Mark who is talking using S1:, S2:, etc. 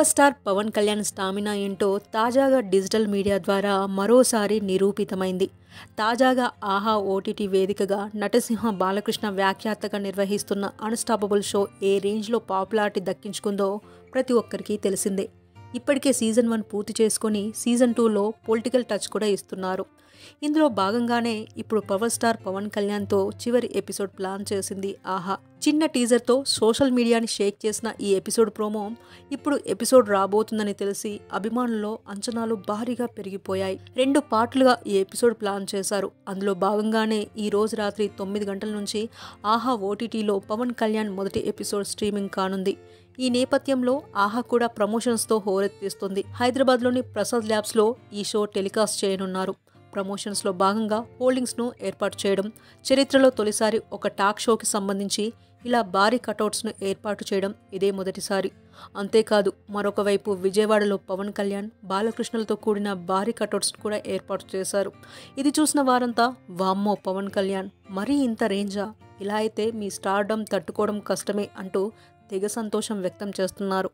S1: power star Pawan Kalyan stamina ఏంటో తాజాగా digital media ద్వారా మరోసారి నిరూపితమైంది తాజాగా ఆహా ఓటీటీ వేదికగా నటసింహ బాలకృష్ణ వ్యాఖ్యాతగా నిర్వహిస్తున్న అన్స్టాపబుల్ షో ఏ రేంజ్లో పాపులారిటీ దక్కించుకుందో ప్రతి ఒక్కరికి తెలిసిందే ఇప్పటికే సీజన్ వన్ పూర్తి చేసుకొని సీజన్ టూలో పొలిటికల్ టచ్ కూడా ఇస్తున్నారు ఇందులో భాగంగానే ఇప్పుడు పవర్ స్టార్ పవన్ కళ్యాణ్తో చివరి ఎపిసోడ్ ప్లాన్ చేసింది ఆహా చిన్న టీజర్తో సోషల్ మీడియాని షేక్ చేసిన ఈ ఎపిసోడ్ ప్రోమో ఇప్పుడు ఎపిసోడ్ రాబోతుందని తెలిసి అభిమానుల్లో అంచనాలు భారీగా పెరిగిపోయాయి రెండు పార్ట్లుగా ఈ ఎపిసోడ్ ప్లాన్ చేశారు అందులో భాగంగానే ఈ రోజు రాత్రి తొమ్మిది గంటల నుంచి ఆహా ఓటీటీలో పవన్ కళ్యాణ్ మొదటి ఎపిసోడ్ స్ట్రీమింగ్ కానుంది ఈ నేపథ్యంలో ఆహా కూడా ప్రమోషన్స్తో హోరెత్తిస్తుంది హైదరాబాద్లోని ప్రసాద్ ల్యాబ్స్లో ఈ షో టెలికాస్ట్ చేయనున్నారు ప్రమోషన్స్లో భాగంగా హోల్డింగ్స్ను ఏర్పాటు చేయడం చరిత్రలో తొలిసారి ఒక టాక్ షోకి సంబంధించి ఇలా భారీ కటౌట్స్ను ఏర్పాటు చేయడం ఇదే మొదటిసారి అంతేకాదు మరొక వైపు విజయవాడలో పవన్ కళ్యాణ్ బాలకృష్ణలతో కూడిన భారీ కటౌట్స్ను కూడా ఏర్పాటు చేశారు ఇది చూసిన వారంతా వామ్మో పవన్ కళ్యాణ్ మరీ ఇంత రేంజా ఇలా అయితే మీ స్టార్డమ్ తట్టుకోవడం కష్టమే అంటూ తెగ సంతోషం వ్యక్తం చేస్తున్నారు